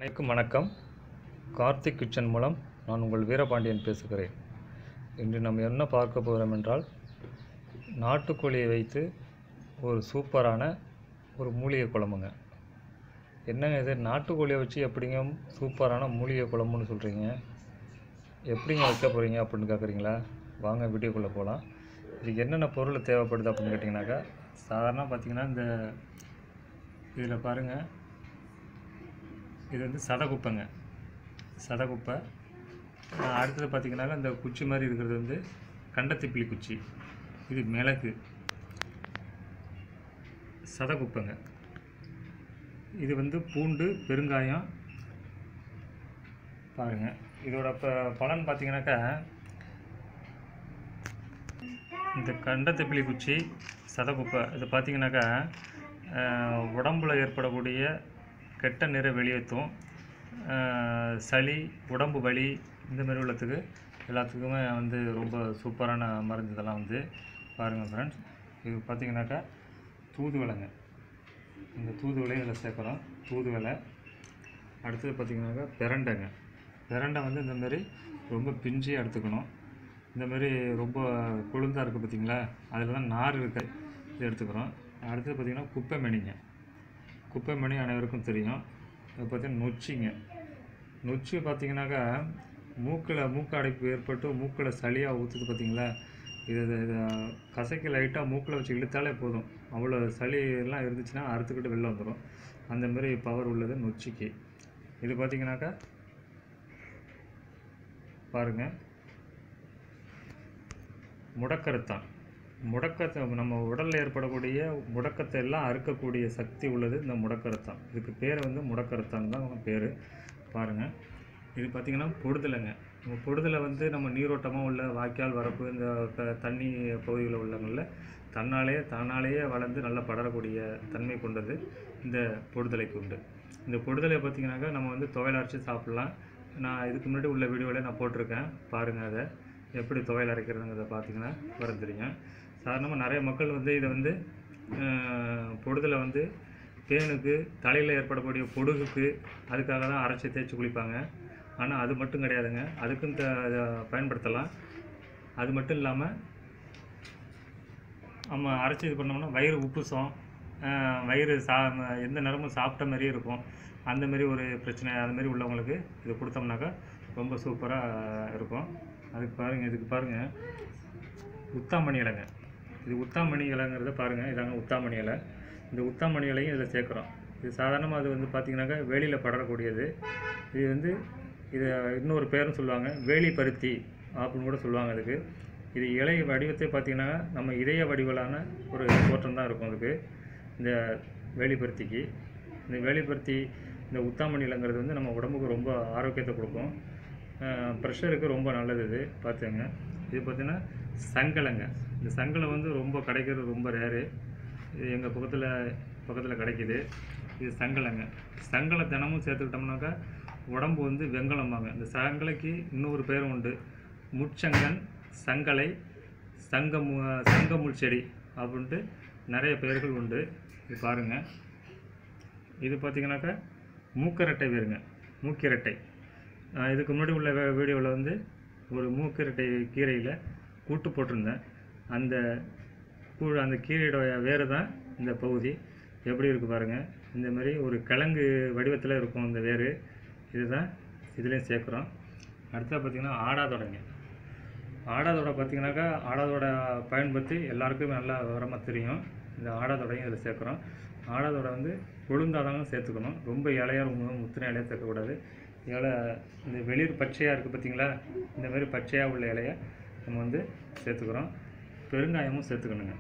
அனைக்கும் வணக்கம் கார்த்திக் கிச்சன் மூலம் நான் உங்கள் வீரபாண்டியன் பேசுகிறேன் இன்று நம்ம என்ன பார்க்க போகிறோம் என்றால் நாட்டுக்கோழியை வைத்து ஒரு சூப்பரான ஒரு மூலிகை குழம்புங்க என்னங்க இது நாட்டுக்கோழியை வச்சு எப்படிங்க சூப்பரான மூலிகை குழம்புன்னு சொல்கிறீங்க எப்படிங்க வைக்க போகிறீங்க அப்படின்னு கேட்குறீங்களா வாங்க வீடியோக்குள்ளே போகலாம் இதுக்கு என்னென்ன பொருள் தேவைப்படுது அப்படின்னு கேட்டிங்கனாக்கா சாதாரண பார்த்தீங்கன்னா இந்த இதில் பாருங்கள் இது வந்து சதகுப்பைங்க சதகுப்பை ஆஹ் அடுத்தது பார்த்தீங்கன்னாக்கா இந்த குச்சி மாதிரி இருக்கிறது வந்து கண்டத்திப்பிலி குச்சி இது மிளகு சதகுப்பைங்க இது வந்து பூண்டு பெருங்காயம் பாருங்க இதோட ப பலன் பார்த்தீங்கன்னாக்கா இந்த கண்டத்திப்பிலி குச்சி சதகுப்பை இது பார்த்தீங்கன்னாக்கா ஆஹ் உடம்புல ஏற்படக்கூடிய கெட்ட நிறை வெளியேற்றும் ஆஹ் சளி உடம்பு வலி இந்த மாதிரி உள்ளத்துக்கு எல்லாத்துக்குமே வந்து ரொம்ப சூப்பரான மருந்து இதெல்லாம் வந்து பாருங்கள் ஃப்ரெண்ட்ஸ் இது பார்த்தீங்கன்னாக்கா தூதுவளைங்க இந்த தூதுவளை இதில் சேர்க்குறோம் தூதுவளை அடுத்தது பார்த்தீங்கன்னாக்கா பிரண்டைங்க பிரண்டை வந்து இந்த மாதிரி ரொம்ப பிஞ்சியாக எடுத்துக்கணும் இந்த மாதிரி ரொம்ப கொழுந்தாக இருக்குது பார்த்தீங்களா அதில் தான் நார் இருக்கு இது எடுத்துக்கிறோம் அடுத்தது பார்த்திங்கன்னா குப்பை மணிங்க குப்பை மணி அனைவருக்கும் தெரியும் அது பார்த்தீங்கன்னா நொச்சிங்க நொச்சி பார்த்தீங்கன்னாக்கா மூக்கில் மூக்கு அடைப்பு ஏற்பட்டு மூக்கில் சளியாக ஊற்றுது பார்த்தீங்களா இது இது இது கசக்கி லைட்டாக மூக்கில் வச்சு இழுத்தாலே போதும் அவ்வளோ சளி எல்லாம் இருந்துச்சுன்னா அறுத்துக்கிட்டு வெளில வந்துடும் அந்த மாதிரி பவர் உள்ளது நொச்சிக்கு இது பார்த்தீங்கன்னாக்கா பாருங்கள் முடக்கருத்தான் முடக்கத்தை நம்ம உடலில் ஏற்படக்கூடிய முடக்கத்தை எல்லாம் அறுக்கக்கூடிய சக்தி உள்ளது இந்த முடக்கருத்தான் இதுக்கு பேர் வந்து முடக்கருத்தான் தான் பேர் பாருங்கள் இது பார்த்திங்கன்னா பொடுதலைங்க நம்ம பொடுதலை வந்து நம்ம நீரோட்டமாக உள்ள வாய்க்கால் வரப்பு இந்த க- தண்ணி பகுதிகளில் உள்ளவங்களில் தன்னாலேயே தானாலேயே வளர்ந்து நல்லா படரக்கூடிய தன்மை கொண்டது இந்த பொடுதலைக்கு உண்டு இந்த பொடுதலை பார்த்திங்கனாக்கா நம்ம வந்து துவையல் அரைச்சி சாப்பிட்லாம் நான் இதுக்கு முன்னாடி உள்ள வீடியோவில் நான் போட்டிருக்கேன் பாருங்கள் அதை எப்படி துவையல் அரைக்கிறதுங்கிறத பார்த்தீங்கன்னா வர தெரியும் சாதாரணமாக நிறைய மக்கள் வந்து இதை வந்து அஹ், பொடுதலை வந்து தேனுக்கு தலையில் ஏற்படக்கூடிய பொடுகுக்கு அதுக்காக தான் அரைச்சி தேய்ச்சி குளிப்பாங்க ஆனால் அது மட்டும் கிடையாதுங்க அதுக்கும் த அதை பயன்படுத்தலாம் அது மட்டும் இல்லாமல் நம்ம அரைச்சி இது பண்ணோம்னா வயிறு உப்புசம் அஹ், வயிறு சா எந்த நேரமும் சாப்பிட்ட மாதிரியே இருக்கும் அந்த மாதிரி ஒரு பிரச்சனை அது மாதிரி உள்ளவங்களுக்கு இது கொடுத்தோம்னாக்கா ரொம்ப சூப்பராக இருக்கும் அதுக்கு பாருங்கள் இதுக்கு பாருங்கள் உத்தாமணி இலைங்க இது உத்தாமணி இலைங்கிறத பாருங்கள் இதாங்க உத்தாமணி இலை இந்த உத்தாமணி இலையும் இதில் சேர்க்குறோம் இது சாதாரணமாக அது வந்து பார்த்திங்கனாக்கா வேலியில் படரக்கூடியது இது வந்து இது இன்னொரு பேரும் சொல்லுவாங்க வேலி பருத்தி அப்படின்னு கூட சொல்லுவாங்க அதுக்கு இது இலை வடிவத்தை பார்த்திங்கன்னா நம்ம இதய வடிவிலான ஒரு தோற்றம் தான் இருக்கும் அதுக்கு இந்த வேலிப்பருத்திக்கு இந்த வேலிப்பருத்தி இந்த உத்தாமணி இலைங்கிறது வந்து நம்ம உடம்புக்கு ரொம்ப ஆரோக்கியத்தை கொடுக்கும் ப்ரெஷருக்கு ரொம்ப நல்லது இது பார்த்துங்க இது பார்த்திங்கன்னா சங்கலைங்க இந்த சங்கலம் வந்து ரொம்ப கிடைக்கிறது ரொம்ப ரேரு இது எங்கள் பக்கத்தில் பக்கத்தில் கிடைக்கிது இது சங்கலைங்க சங்கலை தினமும் சேர்த்துக்கிட்டோம்னாக்கா உடம்பு வந்து வெங்கலம்பாங்க இந்த சங்கலைக்கு இன்னொரு பேரும் உண்டு முட்சங்கன் சங்கலை சங்கமு சங்கமுள் செடி அப்படின்ட்டு நிறைய பெயர்கள் உண்டு இது பாருங்கள் இது பார்த்தீங்கன்னாக்கா மூக்கரட்டை வேருங்க மூக்கிரட்டை நான் இதுக்கு முன்னாடி உள்ள வீடியோவில் வந்து ஒரு மூக்கிரட்டை கீரையில் கூட்டு போட்டிருந்தேன் அந்த கூ அந்த கீரையோட வேறு தான் இந்த பகுதி எப்படி இருக்குது பாருங்கள் இந்த மாதிரி ஒரு கிழங்கு வடிவத்தில் இருக்கும் இந்த வேர் இதுதான் இதுலேயும் சேர்க்குறோம் அடுத்தது பார்த்திங்கன்னா ஆடாதொடைங்க ஆடாதோட பார்த்தீங்கன்னாக்கா ஆடாதோட பயன் பற்றி எல்லாருக்குமே நல்லா விவரமாக தெரியும் இந்த ஆடாதோடையும் இதில் சேர்க்குறோம் ஆடாதோட வந்து கொழுந்தாதாங்க சேர்த்துக்கணும் ரொம்ப இலையாக ரொம்ப முத்தின இலையாக சேர்க்கக்கூடாது இலை இந்த வெளிர் பச்சையாக இருக்குது பார்த்தீங்களா இந்த மாதிரி பச்சையாக உள்ள இலையை நம்ம வந்து சேர்த்துக்கிறோம் பெருங்காயமும் சேர்த்துக்கணுங்க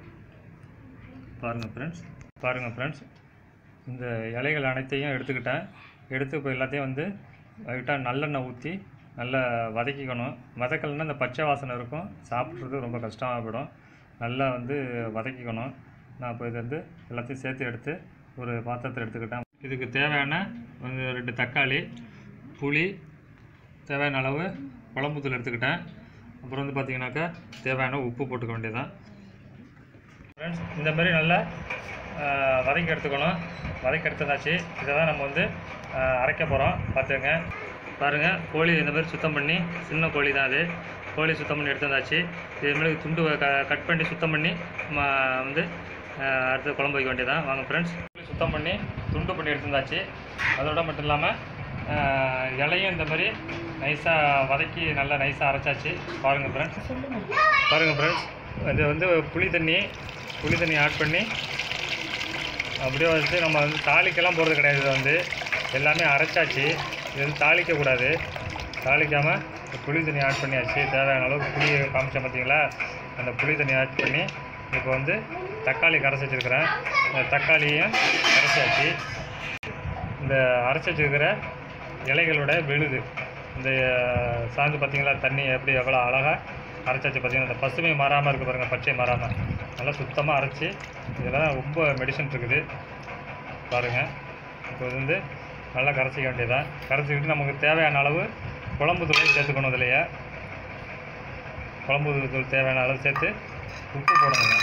பாருங்கள் ஃப்ரெண்ட்ஸ் பாருங்கள் ஃப்ரெண்ட்ஸ் இந்த இலைகள் அனைத்தையும் எடுத்துக்கிட்டேன் எடுத்து இப்போ எல்லாத்தையும் வந்து லைட்டாக நல்லெண்ணெய் ஊற்றி நல்லா வதக்கிக்கணும் வதக்கலைன்னா இந்த பச்சை வாசனை இருக்கும் சாப்பிட்றது ரொம்ப கஷ்டமாக போயிடும் நல்லா வந்து வதக்கிக்கணும் நான் இப்போ இது வந்து எல்லாத்தையும் சேர்த்து எடுத்து ஒரு பாத்திரத்தில் எடுத்துக்கிட்டேன் இதுக்கு தேவையான வந்து ரெண்டு தக்காளி புளி தேவையான அளவு குழம்புத்தூள் எடுத்துக்கிட்டேன் அப்புறம் வந்து பார்த்தீங்கன்னாக்கா தேவையான உப்பு போட்டுக்க வேண்டியதுதான் ஃப்ரெண்ட்ஸ் இந்த மாதிரி நல்லா ஆஹ், வதக்கி எடுத்துக்கணும் வதக்கி எடுத்ததாச்சு இதை தான் நம்ம வந்து ஆஹ், அரைக்க போகிறோம் பார்த்துங்க பாருங்கள் கோழி இந்த மாதிரி சுத்தம் பண்ணி சின்ன கோழி தான் அது கோழி சுத்தம் பண்ணி எடுத்ததாச்சு இது மாதிரி துண்டு க கட் பண்ணி சுத்தம் பண்ணி நம்ம வந்து ஆஹ், அடுத்து குழம்பு வைக்க வேண்டியதான் வாங்க ஃப்ரெண்ட்ஸ் கோழி சுத்தம் பண்ணி துண்டு பண்ணி எடுத்ததாச்சு அதோட மட்டும் இல்லாமல் இலையும் இந்த மாதிரி நைஸாக வதக்கி நல்லா நைஸாக அரைச்சாச்சு பாருங்கள் ஃப்ரெண்ட்ஸ் பாருங்கள் ஃப்ரெண்ட்ஸ் இது வந்து புளி தண்ணி புளி தண்ணி ஆட் பண்ணி அப்படியே வந்து நம்ம வந்து தாளிக்கெல்லாம் போகிறது கிடையாது இது வந்து எல்லாமே அரைச்சாச்சு இது வந்து தாளிக்கக்கூடாது தாளிக்காமல் புளி தண்ணி ஆட் பண்ணியாச்சு தேவையான அளவுக்கு புளி காமிச்சேன் பார்த்தீங்களா அந்த புளி தண்ணி ஆட் பண்ணி இப்போ வந்து தக்காளி கரைச்சி வச்சுருக்கிறேன் இந்த தக்காளியும் கரைச்சாச்சு இந்த அரைச்சி வச்சுருக்கிற இலைகளோட விழுது இந்த அஹ், சாந்து பார்த்தீங்களா தண்ணி எப்படி எவ்வளோ அழகாக அரைச்சாச்சு பார்த்தீங்கன்னா இந்த பசுமை மாறாமல் இருக்குது பாருங்கள் பச்சை மாறாமல் நல்லா சுத்தமாக அரைச்சி இதெல்லாம் ரொம்ப மெடிசன் இருக்குது பாருங்கள் இப்போ இது வந்து நல்லா கரைச்சிக்க வேண்டியதான் கரைச்சிக்கிட்டு நமக்கு தேவையான அளவு குழம்பு தூள் சேர்த்துக்கணும் இதுலையே குழம்பு தூள் தேவையான அளவு சேர்த்து உப்பு போடணுங்க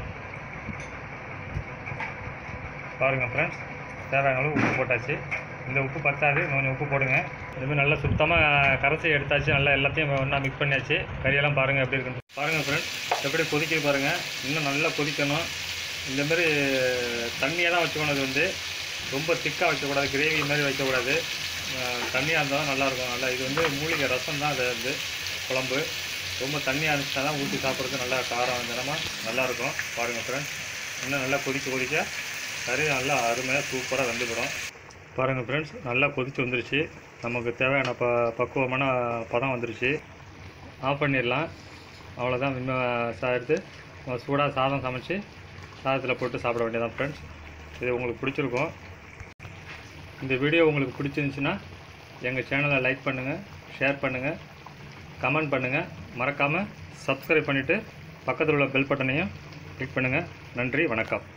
பாருங்கள் ஃப்ரெண்ட்ஸ் தேவையான அளவு உப்பு போட்டாச்சு இந்த உப்பு பத்தாது இன்னும் கொஞ்சம் உப்பு போடுங்க இதுமாதிரி நல்லா சுத்தமாக கரைச்சி எடுத்தாச்சு நல்லா எல்லாத்தையும் ஒன்றா மிக்ஸ் பண்ணியாச்சு கறியெல்லாம் பாருங்கள் எப்படி இருக்குன்னு பாருங்கள் ஃப்ரெண்ட்ஸ் எப்படி கொதிக்க பாருங்கள் இன்னும் நல்லா கொதிக்கணும் இந்த மாதிரி தண்ணியாக தான் வச்சுக்கணும் இது வந்து ரொம்ப திக்காக வைக்கக்கூடாது கிரேவி மாதிரி வைக்கக்கூடாது தண்ணியாக இருந்தால் தான் நல்லாயிருக்கும் நல்லா இது வந்து மூலிகை ரசம் தான் அது வந்து குழம்பு ரொம்ப தண்ணியாக இருந்துச்சுன்னா தான் ஊற்றி சாப்பிட்றது நல்லா காரம் தினமாக நல்லாயிருக்கும் பாருங்கள் ஃப்ரெண்ட்ஸ் இன்னும் நல்லா கொதிக்க கொதிக்க கறி நல்லா அருமையாக சூப்பராக வெந்துவிடும் பாருங்கள் ஃப்ரெண்ட்ஸ் நல்லா கொதிச்சு வந்துருச்சு நமக்கு தேவையான ப பக்குவமான பதம் வந்துருச்சு ஆஃப் பண்ணிடலாம் அவ்வளோதான் இன்னும் சா எடுத்து சூடாக சாதம் சமைச்சு சாதத்தில் போட்டு சாப்பிட வேண்டியதான் ஃப்ரெண்ட்ஸ் இது உங்களுக்கு பிடிச்சிருக்கும் இந்த வீடியோ உங்களுக்கு பிடிச்சிருந்துச்சுன்னா எங்கள் சேனலை லைக் பண்ணுங்கள் ஷேர் பண்ணுங்கள் கமெண்ட் பண்ணுங்கள் மறக்காமல் சப்ஸ்கிரைப் பண்ணிவிட்டு பக்கத்தில் உள்ள பெல் பட்டனையும் கிளிக் பண்ணுங்கள் நன்றி வணக்கம்